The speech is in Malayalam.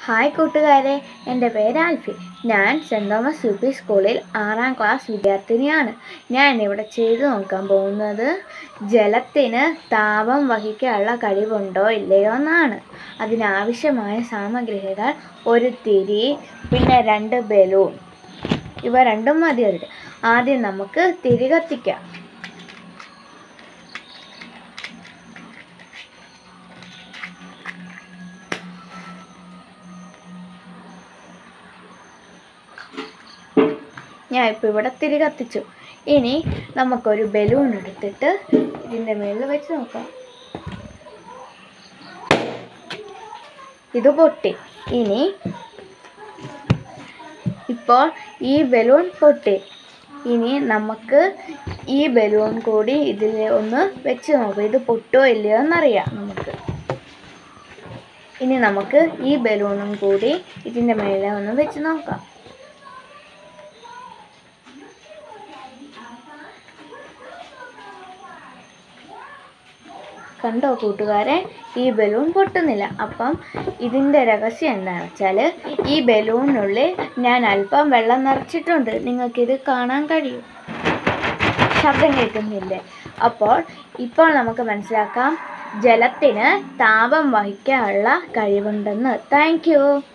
ഹായ് കൂട്ടുകാരെ എൻ്റെ പേര് ആൽഫി ഞാൻ സെൻറ് തോമസ് യു പി സ്കൂളിൽ ആറാം ക്ലാസ് വിദ്യാർത്ഥിനിയാണ് ഞാൻ ഇവിടെ ചെയ്തു നോക്കാൻ പോകുന്നത് ജലത്തിന് താപം വഹിക്കാനുള്ള കഴിവുണ്ടോ ഇല്ലയോ എന്നാണ് അതിനാവശ്യമായ സാമഗ്രികൾ ഒരു തിരി പിന്നെ രണ്ട് ബലൂൺ ഇവ രണ്ടും മതി അതിന് ആദ്യം നമുക്ക് തിരി കത്തിക്കാം ഞാൻ ഇപ്പോൾ ഇവിടെ തിരി കത്തിച്ചു ഇനി നമുക്കൊരു ബലൂൺ എടുത്തിട്ട് ഇതിൻ്റെ മുകളിൽ വെച്ച് നോക്കാം ഇത് പൊട്ടി ഇനി ഇപ്പോൾ ഈ ബലൂൺ പൊട്ടി ഇനി നമുക്ക് ഈ ബലൂൺ കൂടി ഇതിൽ ഒന്ന് വെച്ച് നോക്കാം ഇത് പൊട്ടോ ഇല്ലയോ എന്നറിയാം നമുക്ക് ഇനി നമുക്ക് ഈ ബലൂണും കൂടി ഇതിൻ്റെ മേലെ ഒന്ന് വെച്ച് നോക്കാം കണ്ടോ കൂട്ടുകാരെ ഈ ബലൂൺ പൊട്ടുന്നില്ല അപ്പം ഇതിൻ്റെ രഹസ്യം എന്താണെന്ന് വെച്ചാൽ ഈ ബലൂണിനുള്ളിൽ ഞാൻ അല്പം വെള്ളം നിറച്ചിട്ടുണ്ട് നിങ്ങൾക്കിത് കാണാൻ കഴിയും ശബ്ദം കേൾക്കുന്നില്ലേ അപ്പോൾ ഇപ്പോൾ നമുക്ക് മനസ്സിലാക്കാം ജലത്തിന് താപം വഹിക്കാനുള്ള കഴിവുണ്ടെന്ന് താങ്ക് യു